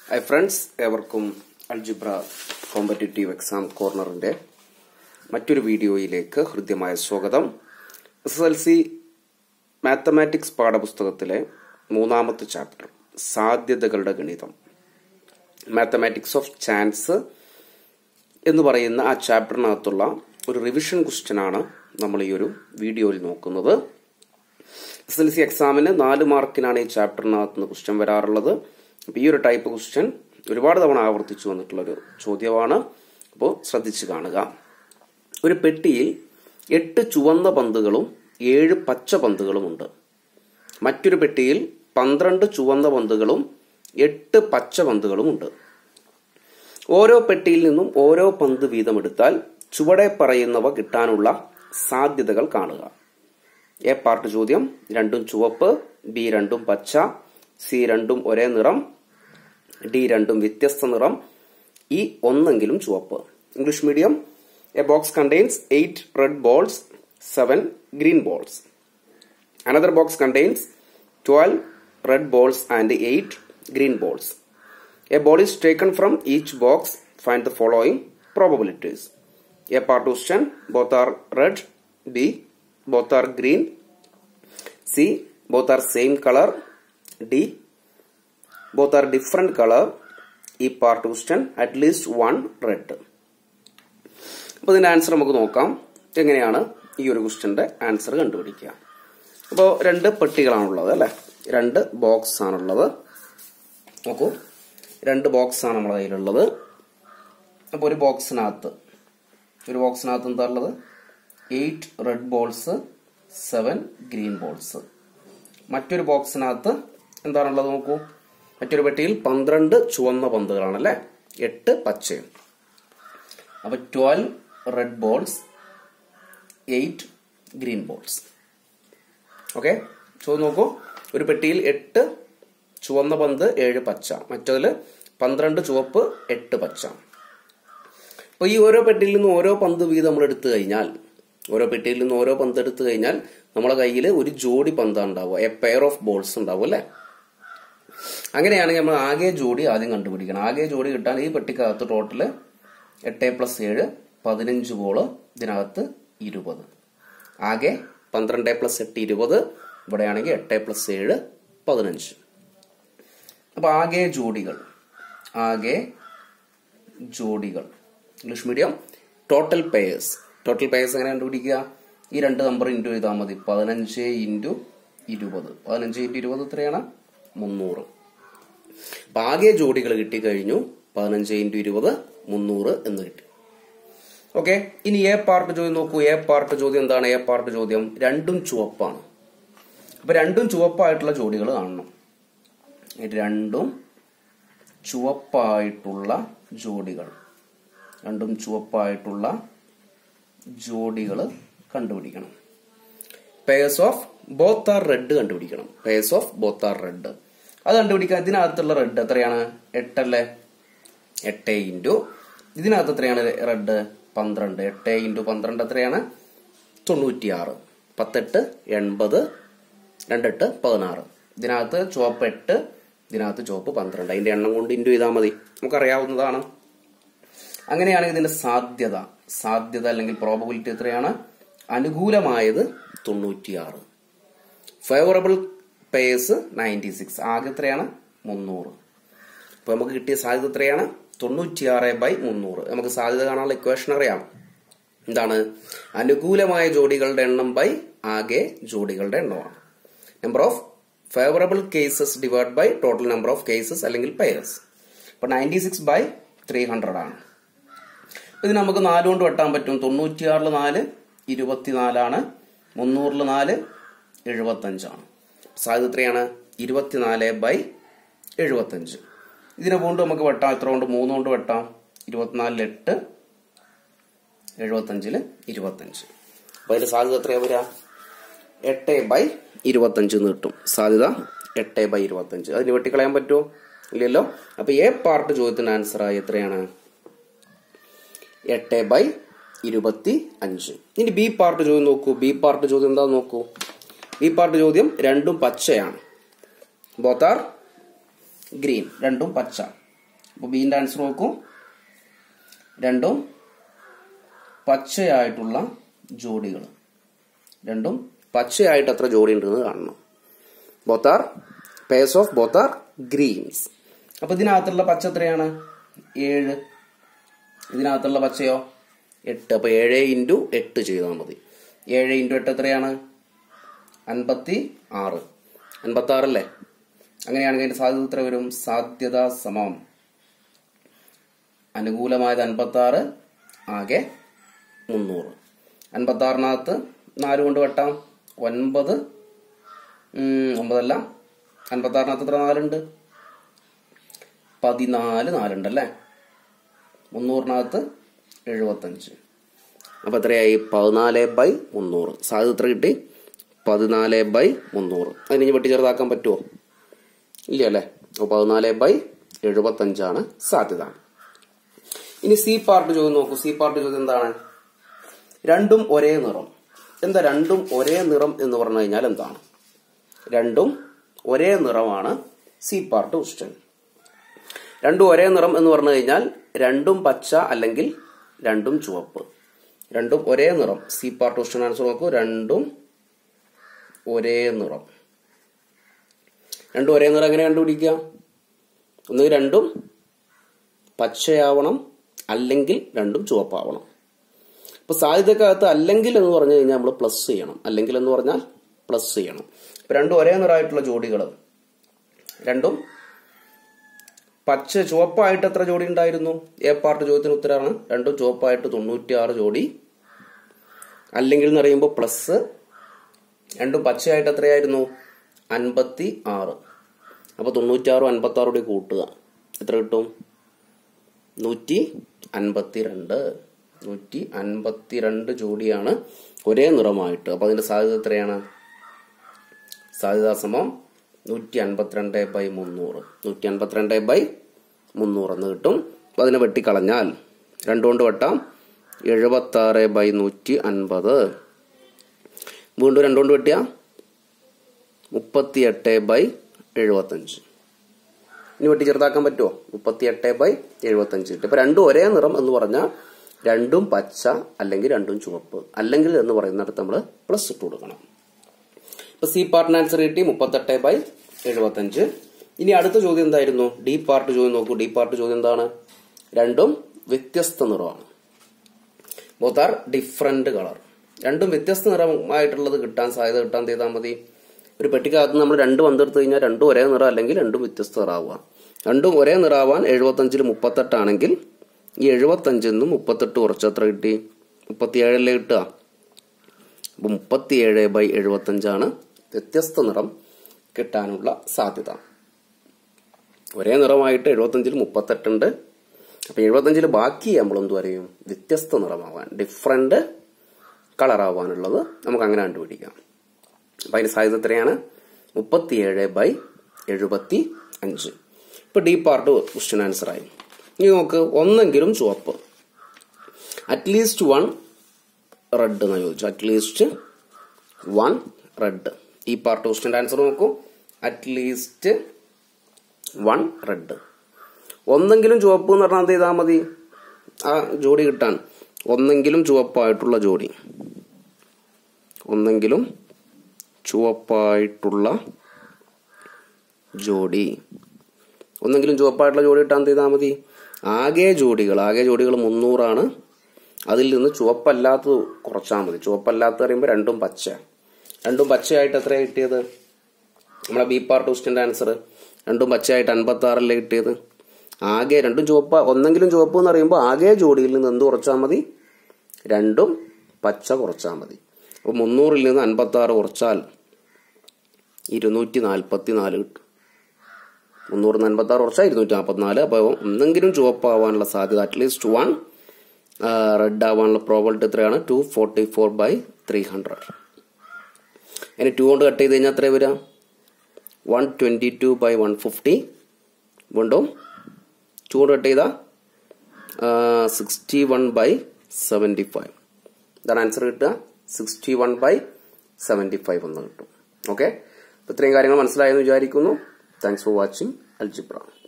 hi friends ഏവർക്കും algebra competitive exam കോർണറിന്റെ മറ്റൊരു വീഡിയോയിലേക്ക് ഹൃദ്യമായ സ്വാഗതം S S L C mathematics പാഠപുസ്തകത്തിലെ മൂന്നാമത്തെ ചാപ്റ്റർ സാധ്യതകളുടെ ഗണിതം മാത്തമാറ്റിക്സ് ഓഫ് ചാൻസ് എന്ന് പറയുന്ന ആ ചാപ്റ്ററിനകത്തുള്ള ഒരു റിവിഷൻ ക്വസ്റ്റ്യനാണ് നമ്മൾ ഈ ഒരു വീഡിയോയിൽ നോക്കുന്നത് എസ് എൽ സി എക്സാമിന് നാല് മാർക്കിനാണ് ഈ ചാപ്റ്ററിനകത്ത് നിന്ന് ക്വസ്റ്റ്യൻ വരാറുള്ളത് അപ്പോൾ ഈ ഒരു ടൈപ്പ് ക്വസ്റ്റ്യൻ ഒരുപാട് തവണ ആവർത്തിച്ചു വന്നിട്ടുള്ള ഒരു ചോദ്യമാണ് അപ്പോൾ ശ്രദ്ധിച്ചു കാണുക ഒരു പെട്ടിയിൽ എട്ട് ചുവന്ന പന്തുകളും ഏഴ് പച്ച പന്തുകളുമുണ്ട് മറ്റൊരു പെട്ടിയിൽ പന്ത്രണ്ട് ചുവന്ന പന്തുകളും എട്ട് പച്ച പന്തുകളുമുണ്ട് ഓരോ പെട്ടിയിൽ നിന്നും ഓരോ പന്ത് വീതം എടുത്താൽ ചുവടെ പറയുന്നവ കിട്ടാനുള്ള സാധ്യതകൾ കാണുക എ പാർട്ട് ചോദ്യം രണ്ടും ചുവപ്പ് ബി രണ്ടും പച്ച സി രണ്ടും ഒരേ നിറം ഡി രണ്ടും വ്യത്യസ്ത നിറം ഇ ഒന്നെങ്കിലും ചുവപ്പ് English medium a box contains eight red balls seven green balls another box contains twelve red balls and eight green balls a ball is taken from each box find the following probabilities a part question both are red b both are green c both are same color d both are different color ഈ part question at least one red അപ്പോൾ ഇതിന്റെ answer നമുക്ക് നോക്കാം എങ്ങനെയാണ് ഈ ഒരു ക്വസ്റ്റ്യന്റെ answer കണ്ടുപിടിക്കുക അപ്പോൾ രണ്ട് പെട്ടികളാണുള്ളത് അല്ലെ രണ്ട് ബോക്സ് ആണുള്ളത് നോക്കൂ രണ്ട് ബോക്സ് ആണ് നമ്മുടെ കയ്യിലുള്ളത് അപ്പോൾ ഒരു ബോക്സിനകത്ത് ഒരു ബോക്സിനകത്ത് എന്താ ഉള്ളത് eight red balls seven green balls മറ്റൊരു ബോക്സിനകത്ത് എന്താണുള്ളത് നോക്കൂ മറ്റൊരു പെട്ടിയിൽ പന്ത്രണ്ട് ചുവന്ന പന്തുകളാണ് അല്ലെ എട്ട് പച്ചയും അപ്പൊ twelve red balls eight green balls okay ചോദ്യം നോക്കൂ ഒരു പെട്ടിയിൽ എട്ട് ചുവന്ന പന്ത് ഏഴ് പച്ച മറ്റതില് പന്ത്രണ്ട് ചുവപ്പ് എട്ട് പച്ച അപ്പൊ ഈ ഓരോ പെട്ടിയിൽ നിന്ന് ഓരോ പന്ത് വീതം നമ്മൾ എടുത്തു കഴിഞ്ഞാൽ ഓരോ പെട്ടിയിൽ നിന്ന് ഓരോ പന്ത് എടുത്തു കഴിഞ്ഞാൽ നമ്മളെ കയ്യിൽ ഒരു ജോഡി പന്താണ് ഉണ്ടാവുക എ പെയർ ഓഫ് ബോൾസ് ഉണ്ടാവും അല്ലെ അങ്ങനെയാണെങ്കിൽ നമ്മൾ ആകെ ജോഡി ആദ്യം കണ്ടുപിടിക്കണം ആകെ ജോഡി കിട്ടാൻ ഈ പെട്ടിക്കകത്ത് ടോട്ടല് എട്ട് പ്ലസ് ഏഴ് പതിനഞ്ച് ബോള് ഇതിനകത്ത് ഇരുപത് ആകെ പന്ത്രണ്ട് പ്ലസ് എട്ട് ഇരുപത് ഇവിടെയാണെങ്കിൽ എട്ട് പ്ലസ് ഏഴ് പതിനഞ്ച് അപ്പൊ ആകെ ജോഡികൾ ആകെ ജോഡികൾ English medium total pairs total pairs എങ്ങനെ കണ്ടുപിടിക്കുക ഈ രണ്ട് നമ്പർ ഇൻറ്റു ചെയ്താൽ മതി പതിനഞ്ച് ഇൻറ്റു ഇരുപത് പതിനഞ്ച് ഇൻറ്റു ഇരുപത് എത്രയാണ് മുന്നൂറ് അപ്പൊ ആകെ ജോഡികൾ കിട്ടിക്കഴിഞ്ഞു പതിനഞ്ച് ഇൻറ്റു ഇരുപത് മുന്നൂറ് എന്ന് കിട്ടി ഓക്കെ ഇനി എ പാർട്ട് ചോദ്യം നോക്കൂ എ പാർട്ട് ചോദ്യം എന്താണ് എ പാർട്ട് ചോദ്യം രണ്ടും ചുവപ്പാണ് അപ്പൊ രണ്ടും ചുവപ്പായിട്ടുള്ള ജോഡികൾ കാണണം രണ്ടും ചുവപ്പായിട്ടുള്ള ജോഡികൾ രണ്ടും ചുവപ്പായിട്ടുള്ള ജോഡികൾ കണ്ടുപിടിക്കണം pairs of both are red കണ്ടുപിടിക്കണം pairs of both are red അത് കണ്ടുപിടിക്കാൻ ഇതിനകത്തുള്ള റെഡ് എത്രയാണ് എട്ടല്ലേ എട്ട് ഇൻറ്റു ഇതിനകത്ത് എത്രയാണ് റെഡ് പന്ത്രണ്ട് എട്ട് ഇൻറ്റു പന്ത്രണ്ട് എത്രയാണ് തൊണ്ണൂറ്റിയാറ് പത്തെട്ട് എൺപത് രണ്ടെട്ട് പതിനാറ് ഇതിനകത്ത് ചുവപ്പ് എട്ട് ഇതിനകത്ത് ചുവപ്പ് പന്ത്രണ്ട് അതിന്റെ എണ്ണം കൊണ്ട് ഇൻറ്റു ചെയ്താൽ മതി നമുക്കറിയാവുന്നതാണ് അങ്ങനെയാണെങ്കിൽ ഇതിന്റെ സാധ്യത സാധ്യത അല്ലെങ്കിൽ പ്രോബബിലിറ്റി എത്രയാണ് അനുകൂലമായത് തൊണ്ണൂറ്റിയാറ് ഫേവറബിൾ പേഴ്സ് നയൻറ്റി സിക്സ് ആകെ എത്രയാണ് മുന്നൂറ് അപ്പൊ നമുക്ക് കിട്ടിയ സാധ്യത എത്രയാണ് തൊണ്ണൂറ്റിയാറ് ബൈ മുന്നൂറ് നമുക്ക് സാധ്യത കാണാനുള്ള ഇക്വേഷൻ അറിയാം എന്താണ് അനുകൂലമായ ജോഡികളുടെ എണ്ണം ബൈ ആകെ ജോഡികളുടെ എണ്ണമാണ് number of favourable cases divide by total number of cases അല്ലെങ്കിൽ പെയർസ് അപ്പൊ ninety six by three hundred ആണ് ഇത് നമുക്ക് നാല് കൊണ്ട് വെട്ടാൻ പറ്റും തൊണ്ണൂറ്റിയാറില് നാല് ഇരുപത്തിനാലാണ് മുന്നൂറില് നാല് എഴുപത്തഞ്ചാണ് സാധ്യത എത്രയാണ് ഇരുപത്തിനാല് ബൈ എഴുപത്തഞ്ച് ഇതിനെ കൊണ്ട് നമുക്ക് വെട്ടാം എത്ര കൊണ്ട് മൂന്ന് കൊണ്ട് വെട്ടാം ഇരുപത്തിനാലിൽ എട്ട് എഴുപത്തഞ്ചില് ഇരുപത്തഞ്ച് അപ്പൊ അതിന്റെ സാധ്യത എത്രയാ വരിക എട്ട് ബൈ ഇരുപത്തഞ്ച് എന്ന് കിട്ടും സാധ്യത എട്ട് ബൈ ഇരുപത്തഞ്ച് അതിന് വെട്ടിക്കളയാൻ പറ്റുമോ ഇല്ലല്ലോ അപ്പൊ എ പാർട്ട് ചോദ്യത്തിന് ആൻസർ ആയി എത്രയാണ് എട്ട് ബൈ ഇരുപത്തി അഞ്ച് ഇനി ബി പാർട്ട് ചോദ്യം നോക്കൂ ബി പാർട്ട് ചോദ്യം എന്താ നോക്കൂ ബി പാർട്ട് ചോദ്യം രണ്ടും പച്ചയാണ് ബോത്ത് ആർ ഗ്രീൻ രണ്ടും പച്ച അപ്പോൾ ബീൻ്റെ ആൻസർ നോക്കൂ രണ്ടും പച്ചയായിട്ടുള്ള ജോഡികൾ രണ്ടും പച്ചയായിട്ട് എത്ര ജോഡി ഉണ്ടെന്ന് കാണണം both are pairs of both are greens അപ്പൊ ഇതിനകത്തുള്ള പച്ച എത്രയാണ് ഏഴ് ഇതിനകത്തുള്ള പച്ചയോ എട്ട് അപ്പൊ ഏഴ് ഇൻറ്റു എട്ട് ചെയ്താൽ മതി ഏഴ് ഇൻറ്റു എട്ട് എത്രയാണ് അൻപത്തി ആറ് അൻപത്തി ആറല്ലേ അങ്ങനെയാണെങ്കിൽ അതിന്റെ സാധ്യത എത്ര വരും സാധ്യത സമം അനുകൂലമായത് അൻപത്തി ആറ് ആകെ മുന്നൂറ് അൻപത്തി ആറിനകത്ത് നാല് കൊണ്ട് വെട്ടാം ഒൻപത് ഉം, ഒമ്പതല്ല അൻപത്തി ആറിനകത്ത് എത്ര നാലുണ്ട് പതിനാല് നാലുണ്ട് അല്ലേ മുന്നൂറിനകത്ത് എഴുപത്തഞ്ച് അപ്പൊ എത്രയായി പതിനാല് ബൈ മുന്നൂറ് സാധ്യത എത്ര കിട്ടി പതിനാല് ബൈ മുന്നൂറ് അതിന് ഇനി വെട്ടി ചെറുതാക്കാൻ പറ്റുമോ ഇല്ല അല്ലേ അപ്പോൾ പതിനാല് ബൈ എഴുപത്തഞ്ചാണ് സാധ്യത ഇനി സി പാർട്ട് ചോദ്യം നോക്കൂ സി പാർട്ട് ചോദ്യം എന്താണ് രണ്ടും ഒരേ നിറം എന്താ രണ്ടും ഒരേ നിറം എന്ന് പറഞ്ഞു കഴിഞ്ഞാൽ എന്താണ് രണ്ടും ഒരേ നിറമാണ് സി പാർട്ട് ക്വസ്റ്റ്യൻ രണ്ടും ഒരേ നിറം എന്ന് പറഞ്ഞു കഴിഞ്ഞാൽ രണ്ടും പച്ച അല്ലെങ്കിൽ രണ്ടും ചുവപ്പ് രണ്ടും ഒരേ നിറം സി പാർട്ട് ക്വസ്റ്റ്യൻ ആൻസർ നോക്കൂ രണ്ടും ഒരേ നിറം രണ്ടും ഒരേ നിറം എങ്ങനെ കണ്ടുപിടിക്കുക ഒന്നുകിൽ രണ്ടും പച്ചയാവണം അല്ലെങ്കിൽ രണ്ടും ചുവപ്പാവണം ഇപ്പൊ സാധ്യതക്കകത്ത് അല്ലെങ്കിൽ എന്ന് പറഞ്ഞു കഴിഞ്ഞാൽ നമ്മൾ പ്ലസ് ചെയ്യണം അല്ലെങ്കിൽ എന്ന് പറഞ്ഞാൽ പ്ലസ് ചെയ്യണം ഇപ്പൊ രണ്ടും ഒരേ നിറമായിട്ടുള്ള ജോഡികൾ രണ്ടും പച്ച ചുവപ്പായിട്ട് എത്ര ജോഡി ഉണ്ടായിരുന്നു എ പാർട്ട് ചോദ്യത്തിന് ഉത്തരമാണ് രണ്ടും ചുവപ്പായിട്ട് തൊണ്ണൂറ്റിയാറ് ജോഡി അല്ലെങ്കിൽ എന്ന് പറയുമ്പോൾ പ്ലസ് രണ്ടും പച്ചയായിട്ട് എത്രയായിരുന്നു അൻപത്തി ആറ് അപ്പൊ തൊണ്ണൂറ്റാറും അൻപത്തി ആറും കൂടി കൂട്ടുക എത്ര കിട്ടും നൂറ്റി അൻപത്തിരണ്ട് നൂറ്റി അൻപത്തിരണ്ട് ജോഡിയാണ് ഒരേ നിറമായിട്ട് അപ്പൊ അതിന്റെ സാധ്യത എത്രയാണ് സാധ്യതാ സമം നൂറ്റി അൻപത്തിരണ്ട് ബൈ മുന്നൂറ് നൂറ്റി അൻപത്തിരണ്ട് ബൈ മുന്നൂറ് എന്ന് കിട്ടും അപ്പൊ അതിനെ വെട്ടിക്കളഞ്ഞാൽ രണ്ടുകൊണ്ട് വെട്ടാം എഴുപത്തി ആറ് ബൈ നൂറ്റി അൻപത് വീണ്ടും രണ്ടുകൊണ്ട് വെട്ടിയ മുപ്പത്തി എട്ട് ബൈ എഴുപത്തഞ്ച് ഇനി വെട്ടി ചെറുതാക്കാൻ പറ്റുമോ മുപ്പത്തി എട്ട് ബൈ എഴുപത്തഞ്ച് കിട്ടും ഇപ്പൊ രണ്ടും ഒരേ നിറം എന്ന് പറഞ്ഞാൽ രണ്ടും പച്ച അല്ലെങ്കിൽ രണ്ടും ചുവപ്പ് അല്ലെങ്കിൽ എന്ന് പറയുന്നിടത്ത് നമ്മൾ പ്ലസ് ഇട്ട് കൊടുക്കണം ഇപ്പൊ സി പാർട്ടിന് ആൻസർ കിട്ടി മുപ്പത്തെട്ട് ബൈ എഴുപത്തഞ്ച് ഇനി അടുത്ത ചോദ്യം എന്തായിരുന്നു ഡി പാർട്ട് ചോദ്യം നോക്കൂ ഡി പാർട്ട് ചോദ്യം എന്താണ് രണ്ടും വ്യത്യസ്ത നിറമാണ് ബോത്ത് ആർ ഡിഫറെന്റ് കളർ രണ്ടും വ്യത്യസ്ത നിറമായിട്ടുള്ളത് കിട്ടാൻ സാധ്യത കിട്ടാൻ എന്ത് ചെയ്താൽ മതി ഒരു പെട്ടിക്കകത്ത് നമ്മൾ രണ്ട് പന്തെടുത്ത് കഴിഞ്ഞാൽ രണ്ടും ഒരേ നിറം അല്ലെങ്കിൽ രണ്ടും വ്യത്യസ്ത നിറാവുക രണ്ടും ഒരേ നിറാവാൻ എഴുപത്തഞ്ചിൽ മുപ്പത്തെട്ടാണെങ്കിൽ ഈ എഴുപത്തഞ്ചിൽ നിന്ന് മുപ്പത്തെട്ട് കുറച്ച് എത്ര കിട്ടി മുപ്പത്തിയേഴല്ലേ കിട്ടുക അപ്പൊ മുപ്പത്തിയേഴ് ബൈ എഴുപത്തഞ്ചാണ് വ്യത്യസ്ത നിറം കിട്ടാനുള്ള സാധ്യത ഒരേ നിറമായിട്ട് എഴുപത്തഞ്ചിൽ മുപ്പത്തെട്ടുണ്ട് അപ്പൊ എഴുപത്തഞ്ചിൽ ബാക്കി നമ്മൾ എന്ത് പറയും വ്യത്യസ്ത നിറമാവാൻ ഡിഫറെന്റ് കളർ ആവാനുള്ളത് നമുക്ക് അങ്ങനെ കണ്ടുപിടിക്കാം അപ്പൊ അതിന്റെ സാധ്യത എത്രയാണ് മുപ്പത്തിയേഴ് ബൈ എഴുപത്തി അഞ്ച് ഇപ്പൊ ഡി പാർട്ട് ക്വസ്റ്റ്യൻ ആൻസർ ആയി ഇനി നോക്ക് ഒന്നെങ്കിലും ചുവപ്പ് അറ്റ്ലീസ്റ്റ് വൺ റെഡ് എന്ന് ചോദിച്ചു അറ്റ്ലീസ്റ്റ് വൺ റെഡ് ഈ പാർട്ട് ക്വസ്റ്റ്യൻ ആൻസർ നോക്കൂ അറ്റ്ലീസ്റ്റ് വൺ റെഡ് ഒന്നെങ്കിലും ചുവപ്പ് എന്ന് പറഞ്ഞാൽ എന്ത് ചെയ്താൽ മതി ആ ജോഡി കിട്ടാൻ ഒന്നെങ്കിലും ചുവപ്പായിട്ടുള്ള ജോഡി ഒന്നെങ്കിലും ചുവപ്പായിട്ടുള്ള ജോഡി ഒന്നെങ്കിലും ചുവപ്പായിട്ടുള്ള ജോഡി കിട്ടാൻ എന്ത് ചെയ്താൽ മതി ആകെ ജോഡികൾ ആകെ ജോഡികൾ മുന്നൂറാണ് അതിൽ നിന്ന് ചുവപ്പല്ലാത്തത് കുറച്ചാൽ മതി ചുവപ്പല്ലാത്ത പറയുമ്പോൾ രണ്ടും പച്ച രണ്ടും പച്ചയായിട്ട് എത്രയാണ് കിട്ടിയത് നമ്മളെ ബി പാർട്ട് ക്വസ്റ്റിന്റെ ആൻസർ രണ്ടും പച്ചയായിട്ട് അൻപത്തി ആറല്ലേ കിട്ടിയത് ആകെ രണ്ടും ചുവപ്പ ഒന്നെങ്കിലും ചുവപ്പ് എന്ന് പറയുമ്പോൾ ആകെ ജോഡിയിൽ നിന്ന് എന്ത് കുറച്ചാൽ മതി രണ്ടും പച്ച കുറച്ചാൽ മതി അപ്പോൾ മുന്നൂറിൽ നിന്ന് അൻപത്തി ആറ് കുറച്ചാൽ ഇരുന്നൂറ്റി നാൽപ്പത്തി നാല് കിട്ടും മുന്നൂറ് നിന്ന് അൻപത്തി ആറ് കുറച്ചാൽ ഇരുന്നൂറ്റി നാൽപ്പത്തിനാല് അപ്പോൾ ഒന്നെങ്കിലും ചുവപ്പാവാനുള്ള സാധ്യത അറ്റ്ലീസ്റ്റ് വൺ റെഡ് ആവാനുള്ള പ്രോബിലിറ്റി എത്രയാണ് two forty four by three hundred ഇനി ടു കൊണ്ട് കട്ട് ചെയ്ത് കഴിഞ്ഞാൽ എത്ര വരിക one twenty two by one fifty വീണ്ടും ടു കൊണ്ട് കട്ട് ചെയ്താൽ sixty one by seventy five ഇതാണ് ആൻസർ കിട്ടുക sixty one by seventy five എന്ന് കിട്ടും ഓക്കെ ഇത്രയും കാര്യങ്ങൾ മനസ്സിലായെന്ന് വിചാരിക്കുന്നു താങ്ക്സ് ഫോർ വാച്ചിങ് അൽജിബ്ര